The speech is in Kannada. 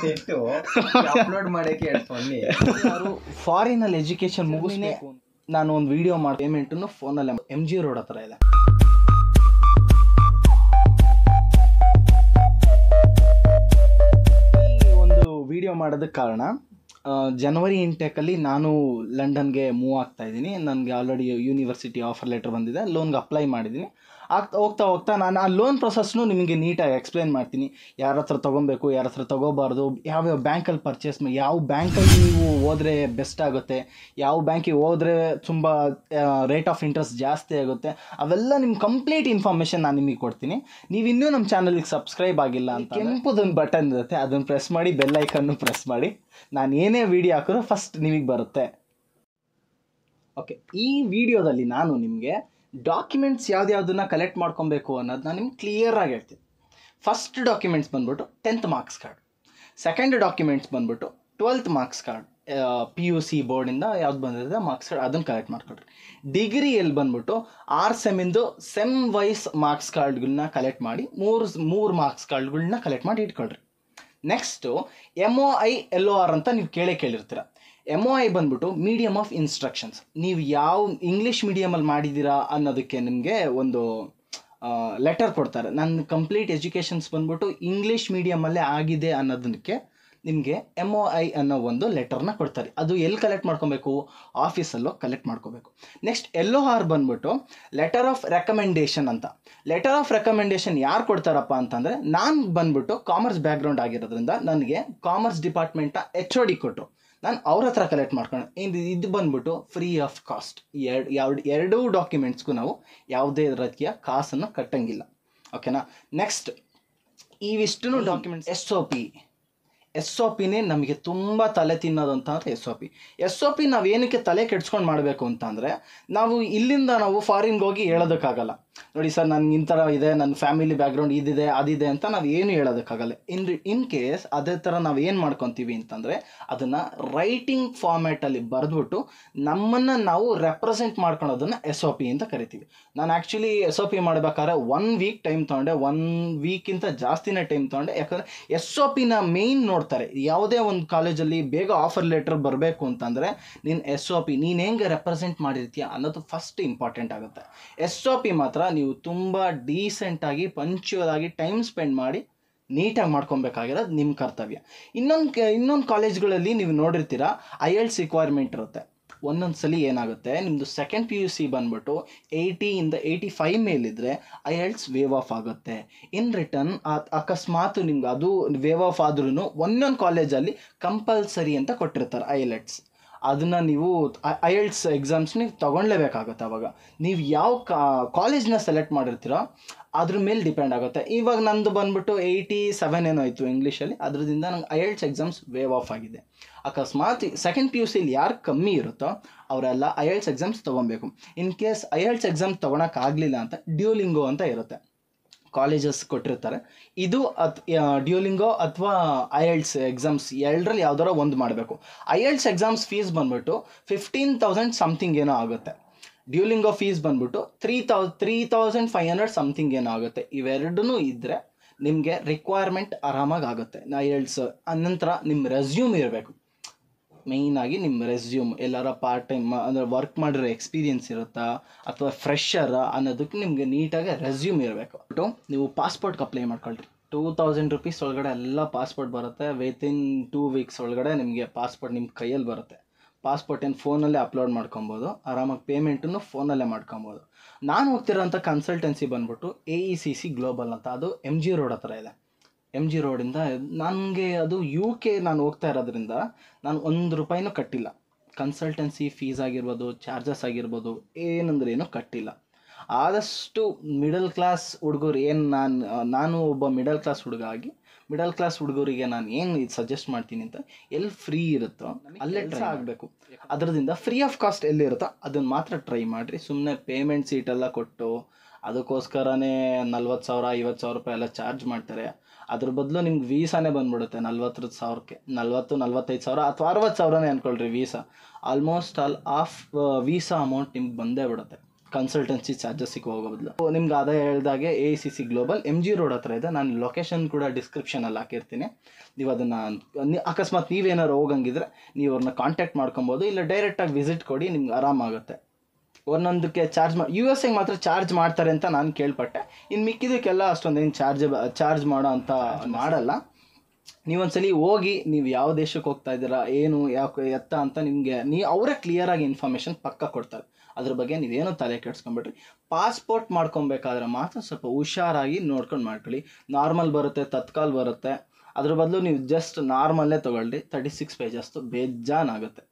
ಸೆಟ್ಟು ಅಪ್ಲೋಡ್ ಮಾಡಕ್ಕೆ ಎರಡು ಸೊನ್ನೆ ಯಾರು ಫಾರಿನಲ್ಲಿ ಎಜುಕೇಶನ್ ಮುಗಿಸ್ಬೇಕು ನಾನು ಒಂದು ವಿಡಿಯೋ ಮಾಡಿ ಪೇಮೆಂಟನ್ನು ಫೋನಲ್ಲೇ ಎಮ್ ಜಿ ರೋಡ್ ಹತ್ರ ಇದೆ ಈ ಒಂದು ವಿಡಿಯೋ ಮಾಡೋದಕ್ಕೆ ಕಾರಣ ಆ, ಜನವರಿ ಇಂಟೆಕಲ್ಲಿ ನಾನು ಲಂಡನ್ಗೆ ಮೂವ್ ಆಗ್ತಾ ಇದ್ದೀನಿ ನನಗೆ ಆಲ್ರೆಡಿ ಯೂನಿವರ್ಸಿಟಿ ಆಫರ್ ಲೆಟರ್ ಬಂದಿದೆ ಲೋನ್ಗೆ ಅಪ್ಲೈ ಮಾಡಿದ್ದೀನಿ ಆಗ್ತಾ ಹೋಗ್ತಾ ಹೋಗ್ತಾ ನಾನು ಆ ಲೋನ್ ಪ್ರೊಸೆಸ್ನು ನಿಮಗೆ ನೀಟಾಗಿ ಎಕ್ಸ್ಪ್ಲೈನ್ ಮಾಡ್ತೀನಿ ಯಾರ ಹತ್ರ ತೊಗೊಬೇಕು ಯಾರ ಹತ್ರ ತೊಗೋಬಾರ್ದು ಯಾವ್ಯಾವ ಬ್ಯಾಂಕಲ್ಲಿ ಪರ್ಚೇಸ್ ಮಾಡಿ ಯಾವ ಬ್ಯಾಂಕಲ್ಲಿ ನೀವು ಹೋದರೆ ಬೆಸ್ಟ್ ಆಗುತ್ತೆ ಯಾವ ಬ್ಯಾಂಕಿಗೆ ಹೋದರೆ ತುಂಬ ರೇಟ್ ಆಫ್ ಇಂಟ್ರೆಸ್ಟ್ ಜಾಸ್ತಿ ಆಗುತ್ತೆ ಅವೆಲ್ಲ ನಿಮ್ಮ ಕಂಪ್ಲೀಟ್ ಇನ್ಫಾರ್ಮೇಷನ್ ನಾನು ನಿಮಗೆ ಕೊಡ್ತೀನಿ ನೀವು ಇನ್ನೂ ನಮ್ಮ ಚಾನಲ್ಗೆ ಸಬ್ಸ್ಕ್ರೈಬ್ ಆಗಿಲ್ಲ ಅಂತ ಕೆಂಪುದೊಂದು ಬಟನ್ ಇರುತ್ತೆ ಅದನ್ನು ಪ್ರೆಸ್ ಮಾಡಿ ಬೆಲ್ ಐಕನ್ನು ಪ್ರೆಸ್ ಮಾಡಿ ನಾನು ಏನೇ ವಿಡಿಯೋ ಹಾಕಿದ್ರು ಫಸ್ಟ್ ನಿಮಗೆ ಬರುತ್ತೆ ಓಕೆ ಈ ವಿಡಿಯೋದಲ್ಲಿ ನಾನು ನಿಮಗೆ ಡಾಕ್ಯುಮೆಂಟ್ಸ್ ಯಾವ್ದ್ಯಾವ್ದನ್ನ ಕಲೆಕ್ಟ್ ಮಾಡ್ಕೊಬೇಕು ಅನ್ನೋದು ನಾನು ನಿಮ್ಗೆ ಕ್ಲಿಯರಾಗಿ ಹೇಳ್ತೀನಿ ಫಸ್ಟ್ ಡಾಕ್ಯುಮೆಂಟ್ಸ್ ಬಂದ್ಬಿಟ್ಟು tenth marks card second documents ಬಂದ್ಬಿಟ್ಟು twelfth marks card P U C ಬೋರ್ಡಿಂದ ಯಾವ್ದು ಬಂದಿದೆ ಮಾರ್ಕ್ಸ್ ಕಾರ್ಡ್ ಅದನ್ನು ಕಲೆಕ್ಟ್ ಮಾಡ್ಕೊಳ್ರಿ ಡಿಗ್ರಿಯಲ್ಲಿ ಬಂದ್ಬಿಟ್ಟು ಆರ್ ಸೆಮಿಂದು ಸೆಮ್ ವೈಸ್ ಮಾರ್ಕ್ಸ್ ಕಾರ್ಡ್ಗಳನ್ನ ಕಲೆಕ್ಟ್ ಮಾಡಿ ಮೂರು ಮೂರು ಮಾರ್ಕ್ಸ್ ಕಾರ್ಡ್ಗಳನ್ನ ಕಲೆಕ್ಟ್ ಮಾಡಿ ಇಟ್ಕೊಳ್ರಿ next M O I L O R ಅಂತ ನೀವು ಕೇಳೇ ಕೇಳಿರ್ತೀರ ಎಮ್ ಒ ಐ ಬಂದ್ಬಿಟ್ಟು ಮೀಡಿಯಮ್ ಆಫ್ ಇನ್ಸ್ಟ್ರಕ್ಷನ್ಸ್ ನೀವು ಯಾವ ಇಂಗ್ಲೀಷ್ ಮೀಡಿಯಮಲ್ಲಿ ಮಾಡಿದ್ದೀರಾ ಅನ್ನೋದಕ್ಕೆ ನಿಮಗೆ ಒಂದು ಲೆಟರ್ ಕೊಡ್ತಾರೆ ನನ್ನ ಕಂಪ್ಲೀಟ್ ಎಜುಕೇಷನ್ಸ್ ಬಂದ್ಬಿಟ್ಟು ಇಂಗ್ಲೀಷ್ ಮೀಡಿಯಮಲ್ಲೇ ಆಗಿದೆ ಅನ್ನೋದಕ್ಕೆ ನಿಮಗೆ ಎಮ್ ಒ ಐ ಅನ್ನೋ ಒಂದು ಲೆಟರ್ನ ಕೊಡ್ತಾರೆ ಅದು ಎಲ್ಲಿ ಕಲೆಕ್ಟ್ ಮಾಡ್ಕೊಬೇಕು ಆಫೀಸಲ್ಲೋ ಕಲೆಕ್ಟ್ ಮಾಡ್ಕೋಬೇಕು ನೆಕ್ಸ್ಟ್ ಎಲ್ಲೋ ಆರ್ ಬಂದ್ಬಿಟ್ಟು ಲೆಟರ್ ಆಫ್ ರೆಕಮೆಂಡೇಶನ್ ಅಂತ ಲೆಟರ್ ಆಫ್ ರೆಕಮೆಂಡೇಶನ್ ಯಾರು ಕೊಡ್ತಾರಪ್ಪ ಅಂತಂದರೆ ನಾನು ಬಂದ್ಬಿಟ್ಟು ಕಾಮರ್ಸ್ ಬ್ಯಾಕ್ಗ್ರೌಂಡ್ ಆಗಿರೋದ್ರಿಂದ ನನಗೆ ಕಾಮರ್ಸ್ ಡಿಪಾರ್ಟ್ಮೆಂಟ್ನ ಎಚ್ ಒ ಡಿ ಕೊಟ್ಟರು ನಾನು ಅವ್ರ ಹತ್ರ ಕಲೆಕ್ಟ್ ಮಾಡ್ಕೊಂಡು ಇದು ಇದು ಬಂದ್ಬಿಟ್ಟು ಫ್ರೀ ಆಫ್ ಕಾಸ್ಟ್ ಎರಡು ಎರಡು ಎರಡೂ ಡಾಕ್ಯುಮೆಂಟ್ಸ್ಗೂ ನಾವು ಯಾವುದೇ ರೀತಿಯ ಕಾಸನ್ನು ಕಟ್ಟಂಗಿಲ್ಲ ಓಕೆನಾ ನೆಕ್ಸ್ಟ್ ಇವಿಷ್ಟು documents S O P S O ಪಿನೇ ನಮಗೆ ತುಂಬ ತಲೆ ತಿನ್ನೋದು ಅಂತ ಅಂದರೆ S O P S O P ನಾವು ಏನಕ್ಕೆ ತಲೆ ಕೆಡ್ಸ್ಕೊಂಡು ಮಾಡಬೇಕು ಅಂತಂದರೆ ನಾವು ಇಲ್ಲಿಂದ ನಾವು ಫಾರಿನ್ಗೆ ಹೋಗಿ ಹೇಳೋದಕ್ಕಾಗಲ್ಲ ನೋಡಿ ಸರ್ ನನಗೆ ಈ ಥರ ಇದೆ ನನ್ನ ಫ್ಯಾಮಿಲಿ ಬ್ಯಾಕ್ಗ್ರೌಂಡ್ ಇದಿದೆ ಅದಿದೆ ಅಂತ ನಾವು ಏನು ಹೇಳೋದಕ್ಕಾಗಲ್ಲ ಇನ್ ಇನ್ ಕೇಸ್ ಅದೇ ಥರ ನಾವು ಏನು ಮಾಡ್ಕೊತೀವಿ ಅಂತಂದರೆ ಅದನ್ನು ರೈಟಿಂಗ್ ಫಾರ್ಮ್ಯಾಟಲ್ಲಿ ಬರೆದ್ಬಿಟ್ಟು ನಮ್ಮನ್ನು ನಾವು ರೆಪ್ರೆಸೆಂಟ್ ಮಾಡ್ಕೊಳೋದನ್ನು ಎಸ್ ಒ ಪಿ ಅಂತ ಕರಿತೀವಿ ನಾನು ಆ್ಯಕ್ಚುಲಿ ಎಸ್ ಒ ಪಿ ಮಾಡಬೇಕಾದ್ರೆ ಒನ್ ವೀಕ್ ಟೈಮ್ ತೊಗೊಂಡೆ ಒನ್ ವೀಕಿಂತ ಜಾಸ್ತಿನೇ ಟೈಮ್ ತೊಗೊಂಡೆ ಯಾಕಂದರೆ ಎಸ್ ಒ ಪಿನ ಮೇಯ್ನ್ ನೋಡ್ತಾರೆ ಯಾವುದೇ ಒಂದು ಕಾಲೇಜಲ್ಲಿ ಬೇಗ ಆಫರ್ ಲೆಟರ್ ಬರಬೇಕು ಅಂತಂದರೆ ನೀನು ಎಸ್ ಒ ಪಿ ನೀನು ಹೆಂಗೆ ರೆಪ್ರೆಸೆಂಟ್ ಮಾಡಿರ್ತೀಯ ಅನ್ನೋದು ಫಸ್ಟ್ ಇಂಪಾರ್ಟೆಂಟ್ ಆಗುತ್ತೆ ಎಸ್ ಒ ಪಿ ಮಾತ್ರ ನೀವು ತುಂಬ ಡೀಸೆಂಟಾಗಿ ಪಂಚುವಲ್ ಆಗಿ ಟೈಮ್ ಸ್ಪೆಂಡ್ ಮಾಡಿ ನೀಟಾಗಿ ಮಾಡ್ಕೊಬೇಕಾಗಿರೋದು ನಿಮ್ಮ ಕರ್ತವ್ಯ ಇನ್ನೊಂದು ಇನ್ನೊಂದು ಕಾಲೇಜ್ಗಳಲ್ಲಿ ನೀವು ನೋಡಿರ್ತೀರ ಐ ಎಲ್ಸ್ ರಿಕ್ವೈರ್ಮೆಂಟ್ ಇರುತ್ತೆ ಒಂದೊಂದು ಸಲ ಏನಾಗುತ್ತೆ ನಿಮ್ಮದು ಸೆಕೆಂಡ್ ಪಿ ಯು ಸಿ ಬಂದ್ಬಿಟ್ಟು ಏಯ್ಟಿಯಿಂದ ಏಯ್ಟಿ ಫೈವ್ ಮೇಲಿದ್ದರೆ ಐ ಎಲ್ಸ್ ವೇವ್ ಆಫ್ ಆಗುತ್ತೆ ಇನ್ ರಿಟರ್ನ್ ಅಕಸ್ಮಾತ್ ನಿಮ್ಗೆ ಅದು ವೇವ್ ಆಫ್ ಆದ್ರೂ ಒಂದೊಂದು ಕಾಲೇಜಲ್ಲಿ ಕಂಪಲ್ಸರಿ ಅಂತ ಕೊಟ್ಟಿರ್ತಾರೆ ಐ ಎಲ್ಟ್ಸ್ ಅದನ್ನು ನೀವು ಐ ಎಲ್ಟ್ಸ್ ಎಕ್ಸಾಮ್ಸ್ ನೀವು ತೊಗೊಳ್ಲೇಬೇಕಾಗುತ್ತೆ ಅವಾಗ ನೀವು ಯಾವ ಕಾಲೇಜ್ನ ಸೆಲೆಕ್ಟ್ ಮಾಡಿರ್ತೀರೋ ಅದ್ರ ಮೇಲೆ ಡಿಪೆಂಡ್ ಆಗುತ್ತೆ ಇವಾಗ ನಂದು ಬಂದ್ಬಿಟ್ಟು ಏಯ್ಟಿ ಸೆವೆನ್ ಏನೋ ಆಯಿತು ಇಂಗ್ಲೀಷಲ್ಲಿ ಅದರಿಂದ ನಂಗೆ IELTS exams waive off ಆಗಿದೆ ಅಕಸ್ಮಾತ್ ಸೆಕೆಂಡ್ ಪಿ ಯು ಸಿಲಿ ಯಾರು ಕಮ್ಮಿ ಇರುತ್ತೋ ಅವರೆಲ್ಲ ಐ ಎಲ್ಟ್ಸ್ ಎಕ್ಸಾಮ್ಸ್ ತೊಗೊಬೇಕು in case IELTS exam ತೊಗೊಳಕ್ಕಾಗಲಿಲ್ಲ ಅಂತ ಡ್ಯೂಲಿಂಗೋ ಅಂತ ಇರುತ್ತೆ ಕಾಲೇಜಸ್ ಕೊಟ್ಟಿರ್ತಾರೆ ಇದು ಅತ್ ಡ್ಯೂಲಿಂಗೋ ಅಥವಾ ಐ ಎಲ್ಟ್ಸ್ ಎಕ್ಸಾಮ್ಸ್ ಎರಡರಲ್ಲಿ ಯಾವ್ದಾರ ಒಂದು ಮಾಡಬೇಕು ಐ ಎಲ್ಟ್ಸ್ ಎಕ್ಸಾಮ್ಸ್ ಫೀಸ್ ಬಂದ್ಬಿಟ್ಟು ಫಿಫ್ಟೀನ್ ತೌಸಂಡ್ ಸಮಥಿಂಗ್ ಏನೋ ಆಗುತ್ತೆ ಡ್ಯೂಲಿಂಗೋ ಫೀಸ್ ಬಂದ್ಬಿಟ್ಟು three thou three thousand five hundred something ಏನೋ ಆಗುತ್ತೆ ಇವೆರಡೂ ಇದ್ದರೆ ನಿಮಗೆ ರಿಕ್ವೈರ್ಮೆಂಟ್ ಆರಾಮಾಗಿ ಆಗುತ್ತೆ ಐ ಎಲ್ಟ್ಸ್ ಅನಂತರ ನಿಮ್ಮ ರೆಸ್ಯೂಮ್ ಇರಬೇಕು ಮೇಯ್ನಾಗಿ ನಿಮ್ಮ ರೆಸ್ಯೂಮ್ ಎಲ್ಲಾರ ಪಾರ್ಟ್ ಟೈಮ್ ಅಂದರೆ ವರ್ಕ್ ಮಾಡಿರೋ ಎಕ್ಸ್ಪೀರಿಯನ್ಸ್ ಇರುತ್ತಾ ಅಥವಾ ಫ್ರೆಶರ್ ಅನ್ನೋದಕ್ಕೆ ನಿಮಗೆ ನೀಟಾಗಿ ರೆಸ್ಯೂಮ್ ಇರಬೇಕು ಟು ನೀವು ಪಾಸ್ಪೋರ್ಟ್ಗೆ ಅಪ್ಲೈ ಮಾಡ್ಕೊಳ್ರಿ ಟೂ ತೌಸಂಡ್ ರುಪೀಸ್ ಒಳಗಡೆ ಎಲ್ಲ ಪಾಸ್ಪೋರ್ಟ್ ಬರುತ್ತೆ ವಿತಿನ್ ಟೂ ವೀಕ್ಸ್ ಒಳಗಡೆ ನಿಮಗೆ ಪಾಸ್ಪೋರ್ಟ್ ನಿಮ್ಮ ಕೈಯಲ್ಲಿ ಬರುತ್ತೆ ಪಾಸ್ಪೋರ್ಟ್ ಏನು ಫೋನಲ್ಲೇ ಅಪ್ಲೋಡ್ ಮಾಡ್ಕೊಬೋದು ಆರಾಮಾಗಿ ಪೇಮೆಂಟನ್ನು ಫೋನಲ್ಲೇ ಮಾಡ್ಕೊಬೋದು ನಾನು ಹೋಗ್ತಿರೋಂಥ ಕನ್ಸಲ್ಟೆನ್ಸಿ ಬಂದ್ಬಿಟ್ಟು A E C C global ಅಂತ ಅದು ಎಮ್ ಜಿ ರೋಡ್ ಹತ್ರ ಇದೆ ಎಮ್ ಜಿ ರೋಡಿಂದ ನನಗೆ ಅದು ಯು ಕೆ ನಾನು ಹೋಗ್ತಾ ಇರೋದ್ರಿಂದ ನಾನು ಒಂದು ರೂಪಾಯಿನೂ ಕಟ್ಟಿಲ್ಲ ಕನ್ಸಲ್ಟೆನ್ಸಿ ಫೀಸ್ ಆಗಿರ್ಬೋದು ಚಾರ್ಜಸ್ ಆಗಿರ್ಬೋದು ಏನಂದ್ರೆ ಏನು ಕಟ್ಟಿಲ್ಲ ಆದಷ್ಟು ಮಿಡಲ್ ಕ್ಲಾಸ್ ಹುಡುಗರು ಏನು ನಾನು ನಾನು ಒಬ್ಬ ಮಿಡಲ್ ಕ್ಲಾಸ್ ಹುಡುಗ ಆಗಿ ಮಿಡಲ್ ಕ್ಲಾಸ್ ಹುಡುಗರಿಗೆ ನಾನು ಏನು ಇದು ಸಜೆಸ್ಟ್ ಮಾಡ್ತೀನಿ ಅಂತ ಎಲ್ಲಿ ಫ್ರೀ ಇರುತ್ತೋ ಅಲ್ಲೇ ಟ್ರೈ ಆಗಬೇಕು ಅದರದಿಂದ ಫ್ರೀ ಆಫ್ ಕಾಸ್ಟ್ ಎಲ್ಲಿರುತ್ತೋ ಅದನ್ನು ಮಾತ್ರ ಟ್ರೈ ಮಾಡಿರಿ ಸುಮ್ಮನೆ ಪೇಮೆಂಟ್ ಸೀಟೆಲ್ಲ ಕೊಟ್ಟು ಅದಕ್ಕೋಸ್ಕರನೇ ನಲ್ವತ್ತು ಸಾವಿರ ಐವತ್ತು ಸಾವಿರ ರೂಪಾಯಿ ಎಲ್ಲ ಚಾರ್ಜ್ ಮಾಡ್ತಾರೆ ಅದ್ರ ಬದಲು ನಿಮ್ಗೆ ವೀಸಾನೇ ಬಂದ್ಬಿಡುತ್ತೆ ನಲ್ವತ್ತರ ಸಾವಿರಕ್ಕೆ ನಲ್ವತ್ತು ನಲ್ವತ್ತೈದು ಸಾವಿರ ಅಥವಾ ಅರವತ್ತು ಸಾವಿರನೇ ಅಂದ್ಕೊಳ್ರಿ visa almost all of visa amount ನಿಮ್ಗೆ ಬಂದೇ ಬಿಡುತ್ತೆ ಕನ್ಸಲ್ಟೆನ್ಸಿ ಚಾರ್ಜಸ್ಸಿಗೆ ಹೋಗೋ ಬದಲು ನಿಮ್ಗೆ ಅದೇ ಹೇಳ್ದಾಗೆ A C C global M G road ಹತ್ರ ಇದೆ ನಾನು ಲೊಕೇಶನ್ ಕೂಡ ಡಿಸ್ಕ್ರಿಪ್ಷನಲ್ಲಿ ಹಾಕಿರ್ತೀನಿ ನೀವು ಅದನ್ನು ಅಕಸ್ಮಾತ್ ನೀವೇನಾದ್ರು ಹೋಗಂಗಿದ್ರೆ ನೀವು ಅವ್ರನ್ನ ಕಾಂಟ್ಯಾಕ್ಟ್ ಮಾಡ್ಕೊಬೋದು ಇಲ್ಲ ಡೈರೆಕ್ಟಾಗಿ ವಿಸಿಟ್ ಕೊಡಿ ನಿಮ್ಗೆ ಆರಾಮಾಗುತ್ತೆ ಒಂದೊಂದಕ್ಕೆ ಚಾರ್ಜ್ ಮಾಡಿ ಯು ಎಸ್ ಎಗೆ ಮಾತ್ರ ಚಾರ್ಜ್ ಮಾಡ್ತಾರೆ ಅಂತ ನಾನು ಕೇಳ್ಪಟ್ಟೆ ಇನ್ನು ಮಿಕ್ಕಿದಕ್ಕೆಲ್ಲ ಅಷ್ಟೊಂದೇನು ಚಾರ್ಜ್ ಚಾರ್ಜ್ ಮಾಡೋ ಅಂತ ಮಾಡಲ್ಲ ನೀವೊಂದ್ಸಲಿ ಹೋಗಿ ನೀವು ಯಾವ ದೇಶಕ್ಕೆ ಹೋಗ್ತಾ ಇದ್ದೀರಾ ಏನು ಯಾವ ಎತ್ತ ಅಂತ ನಿಮಗೆ ನೀ ಅವರೇ ಕ್ಲಿಯರಾಗಿ ಇನ್ಫಾರ್ಮೇಷನ್ ಪಕ್ಕ ಕೊಡ್ತಾರೆ ಅದ್ರ ಬಗ್ಗೆ ನೀವೇನು ತಲೆ ಕೆಡ್ಸ್ಕೊಂಬಿಟ್ರಿ ಪಾಸ್ಪೋರ್ಟ್ ಮಾಡ್ಕೊಬೇಕಾದ್ರೆ ಮಾತ್ರ ಸ್ವಲ್ಪ ಹುಷಾರಾಗಿ ನೋಡ್ಕೊಂಡು ಮಾಡ್ಕೊಳ್ಳಿ ನಾರ್ಮಲ್ ಬರುತ್ತೆ ತತ್ಕಾಲ್ ಬರುತ್ತೆ ಅದ್ರ ಬದಲು ನೀವು ಜಸ್ಟ್ ನಾರ್ಮಲ್ಲೇ ತೊಗೊಳ್ಳಿ ತರ್ಟಿ ಸಿಕ್ಸ್ ಪೇಜಸ್ತು ಬೇಜಾನಾಗುತ್ತೆ